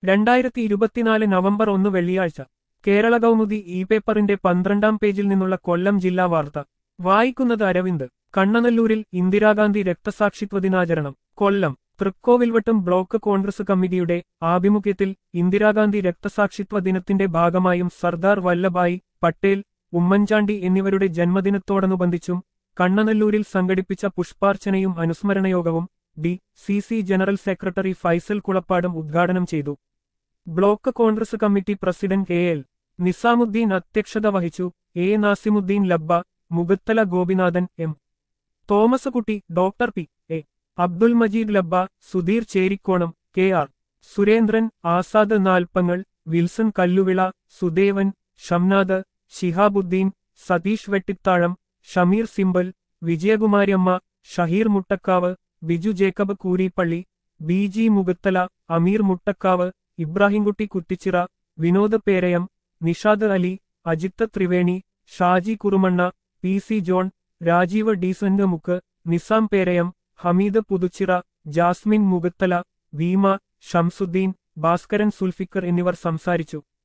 രണ്ടായിരത്തി ഇരുപത്തിനാല് നവംബർ ഒന്ന് വെള്ളിയാഴ്ച കേരള കൗമുദി ഇ പേപ്പറിന്റെ പന്ത്രണ്ടാം പേജിൽ നിന്നുള്ള കൊല്ലം ജില്ലാ വാർത്ത വായിക്കുന്നത് അരവിന്ദ് കണ്ണനല്ലൂരിൽ ഇന്ദിരാഗാന്ധി രക്തസാക്ഷിത്വ ദിനാചരണം കൊല്ലം തൃക്കോവിൽവട്ടം ബ്ലോക്ക് കോൺഗ്രസ് കമ്മിറ്റിയുടെ ആഭിമുഖ്യത്തിൽ ഇന്ദിരാഗാന്ധി രക്തസാക്ഷിത്വ ദിനത്തിന്റെ ഭാഗമായും സർദാർ വല്ലഭായി പട്ടേൽ ഉമ്മൻചാണ്ടി എന്നിവരുടെ ജന്മദിനത്തോടനുബന്ധിച്ചും കണ്ണനല്ലൂരിൽ സംഘടിപ്പിച്ച പുഷ്പാർച്ചനയും അനുസ്മരണയോഗവും D C C general secretary Faisal Kulappadam ഉദ്ഘാടനം ചെയ്തു block Congress committee president A L Nizamuddin അധ്യക്ഷത വഹിച്ചു A Nasimuddin Labba Mugathala Gopinathan M Thomas Kutty doctor P A Abdul Majeed Labba Sudheer Cherikkonam K R Surendran Azad Nalppangal Wilson Kalluvila Sudevan Shamnad Shihabuddin Satheesh Vettithazham Shameer Simbal Vijayakumariamma Shaheer Muttakkavu Biju Jacob Kooripally B G Mugathala Ameer Muttakkavu Ibrahimkutty Kuttichira Vinod Perayam Nishad Ali Ajith Triveni Shaji Kurumanna P C John Rajeev Decent Mukku Nizam Perayam Hameed Puthuchira Jasmin Mugathala Veema Shamsudheen Bhaskaran Sulfikar എന്നിവർ സംസാരിച്ചു